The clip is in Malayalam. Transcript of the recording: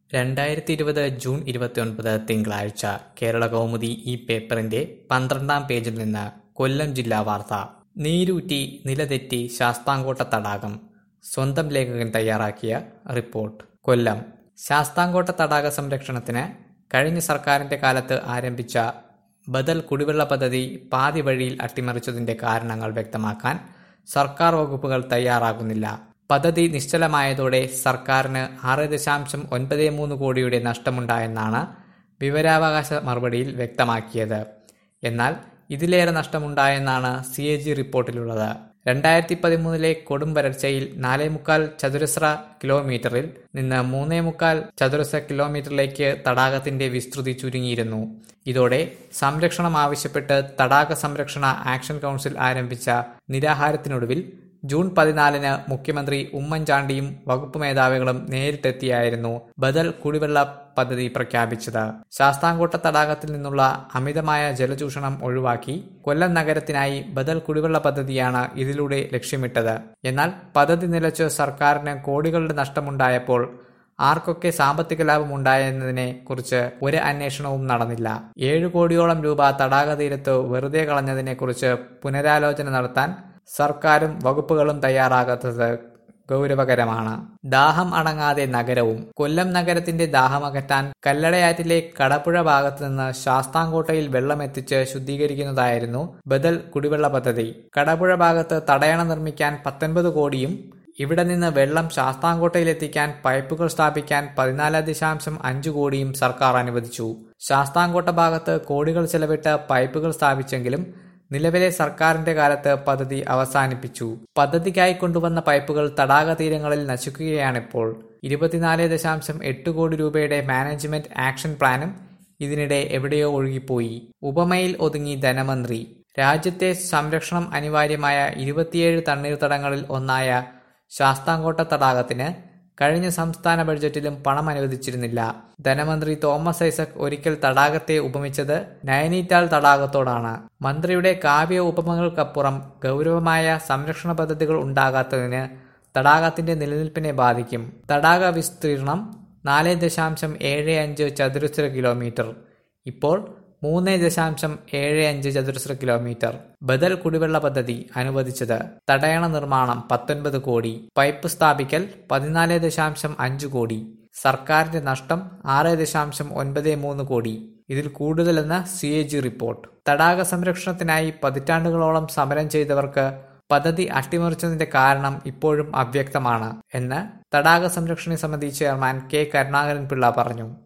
രണ്ടായിരത്തി ഇരുപത് ജൂൺ ഇരുപത്തിയൊൻപത് തിങ്കളാഴ്ച കേരള കൗമുദി ഈ പേപ്പറിന്റെ പന്ത്രണ്ടാം പേജിൽ നിന്ന് കൊല്ലം ജില്ലാ വാർത്ത നീരൂറ്റി നിലതെറ്റി ശാസ്താംകോട്ട തടാകം സ്വന്തം ലേഖകൻ തയ്യാറാക്കിയ റിപ്പോർട്ട് കൊല്ലം ശാസ്താംകോട്ട തടാക സംരക്ഷണത്തിന് കഴിഞ്ഞ സർക്കാരിന്റെ കാലത്ത് ആരംഭിച്ച ബദൽ കുടിവെള്ള പദ്ധതി പാതി വഴിയിൽ അട്ടിമറിച്ചതിന്റെ കാരണങ്ങൾ വ്യക്തമാക്കാൻ സർക്കാർ വകുപ്പുകൾ തയ്യാറാകുന്നില്ല പദ്ധതി നിശ്ചലമായതോടെ സർക്കാരിന് ആറ് ദശാംശം ഒൻപത് മൂന്ന് കോടിയുടെ നഷ്ടമുണ്ടായെന്നാണ് വിവരാവകാശ മറുപടിയിൽ വ്യക്തമാക്കിയത് എന്നാൽ ഇതിലേറെ നഷ്ടമുണ്ടായെന്നാണ് സി എ ജി റിപ്പോർട്ടിലുള്ളത് രണ്ടായിരത്തി പതിമൂന്നിലെ കൊടും വരൾച്ചയിൽ നാലേ മുക്കാൽ ചതുരശ്ര കിലോമീറ്ററിൽ നിന്ന് മൂന്നേ മുക്കാൽ ചതുരശ്ര കിലോമീറ്ററിലേക്ക് തടാകത്തിന്റെ വിസ്തൃതി ചുരുങ്ങിയിരുന്നു ഇതോടെ സംരക്ഷണം ആവശ്യപ്പെട്ട് തടാക സംരക്ഷണ ആക്ഷൻ കൗൺസിൽ ആരംഭിച്ച നിരാഹാരത്തിനൊടുവിൽ ജൂൺ പതിനാലിന് മുഖ്യമന്ത്രി ഉമ്മൻചാണ്ടിയും വകുപ്പ് മേധാവികളും നേരിട്ടെത്തിയായിരുന്നു ബദൽ കുടിവെള്ള പദ്ധതി പ്രഖ്യാപിച്ചത് ശാസ്താംകോട്ട തടാകത്തിൽ നിന്നുള്ള അമിതമായ ജലചൂഷണം ഒഴിവാക്കി കൊല്ലം നഗരത്തിനായി ബദൽ കുടിവെള്ള പദ്ധതിയാണ് ഇതിലൂടെ ലക്ഷ്യമിട്ടത് എന്നാൽ പദ്ധതി നിലച്ച് സർക്കാരിന് കോടികളുടെ നഷ്ടമുണ്ടായപ്പോൾ ആർക്കൊക്കെ സാമ്പത്തിക ലാഭം ഉണ്ടായെന്നതിനെ കുറിച്ച് ഒരു അന്വേഷണവും നടന്നില്ല ഏഴു കോടിയോളം രൂപ തടാക തീരത്ത് വെറുതെ കളഞ്ഞതിനെ കുറിച്ച് പുനരാലോചന നടത്താൻ സർക്കാരും വകുപ്പുകളും തയ്യാറാകാത്തത് ഗൗരവകരമാണ് ദാഹം അടങ്ങാതെ നഗരവും കൊല്ലം നഗരത്തിന്റെ ദാഹമകറ്റാൻ കല്ലടയാറ്റിലെ കടപ്പുഴ ഭാഗത്തു നിന്ന് ശാസ്താംകോട്ടയിൽ വെള്ളമെത്തിച്ച് ശുദ്ധീകരിക്കുന്നതായിരുന്നു ബദൽ കുടിവെള്ള പദ്ധതി കടപ്പുഴ ഭാഗത്ത് തടയണ നിർമ്മിക്കാൻ പത്തൊൻപത് കോടിയും ഇവിടെ നിന്ന് വെള്ളം ശാസ്താംകോട്ടയിലെത്തിക്കാൻ പൈപ്പുകൾ സ്ഥാപിക്കാൻ പതിനാല് ദശാംശം അഞ്ച് കോടിയും സർക്കാർ അനുവദിച്ചു ശാസ്താംകോട്ട ഭാഗത്ത് കോടികൾ ചെലവിട്ട് പൈപ്പുകൾ സ്ഥാപിച്ചെങ്കിലും നിലവിലെ സർക്കാരിന്റെ കാലത്ത് പദ്ധതി അവസാനിപ്പിച്ചു പദ്ധതിക്കായി കൊണ്ടുവന്ന പൈപ്പുകൾ തടാക തീരങ്ങളിൽ നശിക്കുകയാണിപ്പോൾ ഇരുപത്തിനാല് ദശാംശം എട്ട് കോടി രൂപയുടെ മാനേജ്മെന്റ് ആക്ഷൻ പ്ലാനും ഇതിനിടെ എവിടെയോ ഒഴുകിപ്പോയി ഉപമയിൽ ഒതുങ്ങി ധനമന്ത്രി രാജ്യത്തെ സംരക്ഷണം അനിവാര്യമായ ഇരുപത്തിയേഴ് തണ്ണീർത്തടങ്ങളിൽ ഒന്നായ ശാസ്താംകോട്ട തടാകത്തിന് കഴിഞ്ഞ സംസ്ഥാന ബഡ്ജറ്റിലും പണം അനുവദിച്ചിരുന്നില്ല ധനമന്ത്രി തോമസ് ഐസക് ഒരിക്കൽ തടാകത്തെ ഉപമിച്ചത് നയനീറ്റാൽ തടാകത്തോടാണ് മന്ത്രിയുടെ കാവ്യ ഉപമകൾക്കപ്പുറം ഗൗരവമായ സംരക്ഷണ പദ്ധതികൾ ഉണ്ടാകാത്തതിന് തടാകത്തിന്റെ നിലനിൽപ്പിനെ ബാധിക്കും തടാക വിസ്തീർണം നാല് ദശാംശം ഏഴ് അഞ്ച് ചതുരശ്ര കിലോമീറ്റർ ഇപ്പോൾ മൂന്ന് ദശാംശം ഏഴ് അഞ്ച് ചതുരശ്ര കിലോമീറ്റർ ബദൽ കുടിവെള്ള പദ്ധതി അനുവദിച്ചത് തടയണ നിർമ്മാണം പത്തൊൻപത് കോടി പൈപ്പ് സ്ഥാപിക്കൽ പതിനാല് ദശാംശം അഞ്ച് കോടി സർക്കാരിന്റെ നഷ്ടം ആറ് ദശാംശം ഒൻപത് മൂന്ന് കോടി ഇതിൽ കൂടുതലെന്ന് സി എ ജി റിപ്പോർട്ട് തടാക സംരക്ഷണത്തിനായി പതിറ്റാണ്ടുകളോളം സമരം ചെയ്തവർക്ക് പദ്ധതി അട്ടിമറിച്ചതിന്റെ കാരണം ഇപ്പോഴും അവ്യക്തമാണ് എന്ന് തടാക സംരക്ഷണ സമിതി ചെയർമാൻ കെ കരുണാകരൻ പിള്ള പറഞ്ഞു